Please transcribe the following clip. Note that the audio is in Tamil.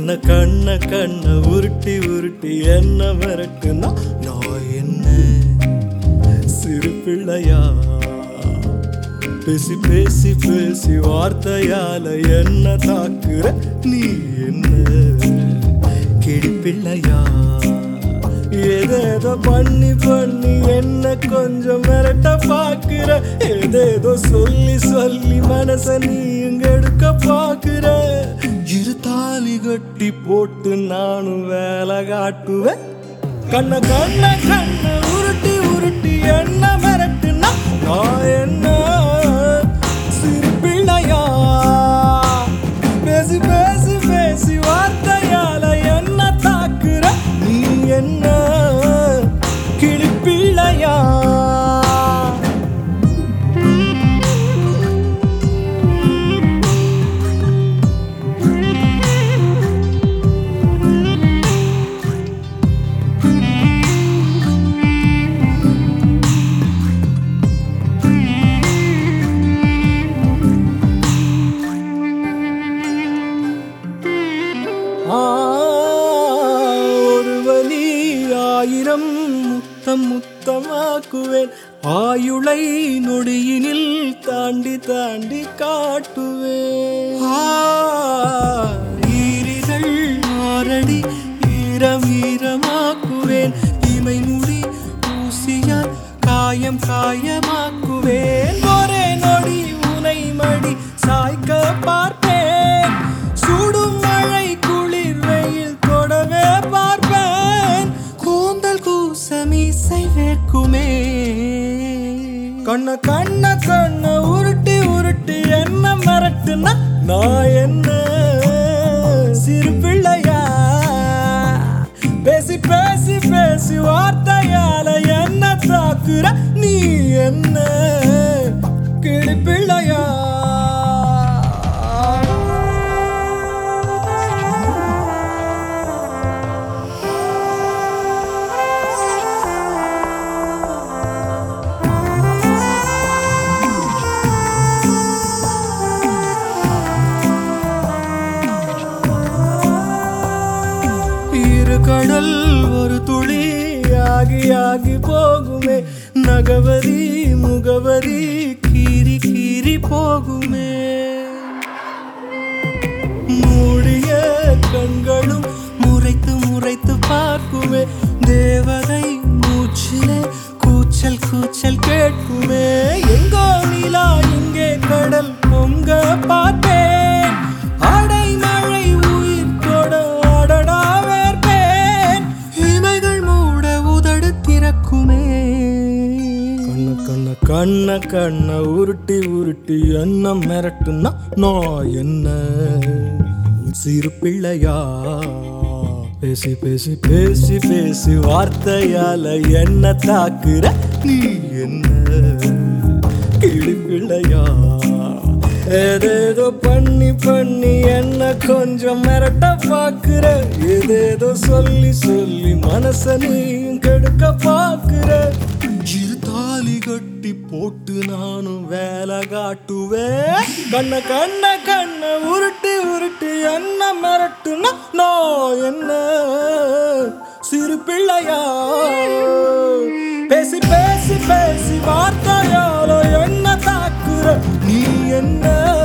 கண்ண கண்ண கண்ண உருட்டி உருட்டி என்ன மிரட்டுனா நான் என்ன சிறு பிள்ளையா பேசி பேசி பேசி வார்த்தையால என்ன தாக்குற நீ என்ன கிடி பிள்ளையா ஏதேதோ பண்ணி பண்ணி என்ன கொஞ்சம் மிரட்ட பாக்குற ஏதேதோ சொல்லி சொல்லி மனச நீ இங்க எடுக்க பாக்குற இரு தாலி கட்டி போட்டு நானும் வேலை காட்டுவேன் கண்ண கண்ண கண்ண உருட்டி உருட்டி என்ன மிரட்டுனா நான் என்ன சிறு பிள்ளையா பேசி பேசி பேசி வார்த்தையால என்ன தாக்குற நீ என்ன கிளி பிள்ளையா ஆ, ஒரு வழி ஆயிரம் முத்தம் முத்தமாக்குவேன் ஆயுளை நொடியினில் தாண்டி தாண்டி காட்டுவேன் ஆ, ஈரிதழ் ஆரடி ஈரம் ஈரமாக்குவேன் இமை முடி ஊசியால் காயம் காயமாக்குவேன் ஒரே நொடி உனை மடி சாய்க்க பார்ப்பேன் சுடும் மழை குளிர் வெயில் தொடவே பார்ப்பேன் கூந்தல் கூசமீசை வேர்க்குமே கண்ண கண்ண கண்ண உருட்டி உருட்டி என்ன மிரட்டுனா நான் என்ன சிறு பிள்ளையா பேசி பேசி பேசி வார்த்தையால என்ன தாக்குற நீ என்ன கிளி பிள்ளையா இரு கடல் ஒரு துளி ஆகி ஆகி போகுமே நகவரி முகவரி கீறி கீறி போகுமே மூடிய கண்களும் முறைத்து முறைத்து பார்க்குமே தேவதை மூச்சிலே கூச்சல் கூச்சல் கேட்குமே எங்கோ நிலா இங்கே கடல் பொங்க பார்த்தேன் அடை மழை உயிர் தொட அடடா வேர்ப்பேன் இமைகள் மூட உதடு திறக்குமே கண்ண கண்ண கண்ண கண்ண உருட்டி உருட்டி என்ன மிரட்டுனா நான் என்ன சிறு பிள்ளையா பேசி பேசி பேசி பேசி வார்த்தையால என்ன தாக்குற நீ என்ன கிளி பிள்ளையா ஏதேதோ பண்ணி பண்ணி என்ன கொஞ்சம் மிரட்ட பாக்குற ஏதேதோ சொல்லி சொல்லி மனச நீ கெடுக்க பாக்குற இரு தாலி கட்டி போட்டு நானும் வேலை காட்டுவேன் கண்ண கண்ண கண்ண உருட்டி உருட்டி என்ன மிரட்டுனா நான் என்ன சிறு பிள்ளையா பேசி பேசி பேசி வார்த்தையால என்ன தாக்குற நீ என்ன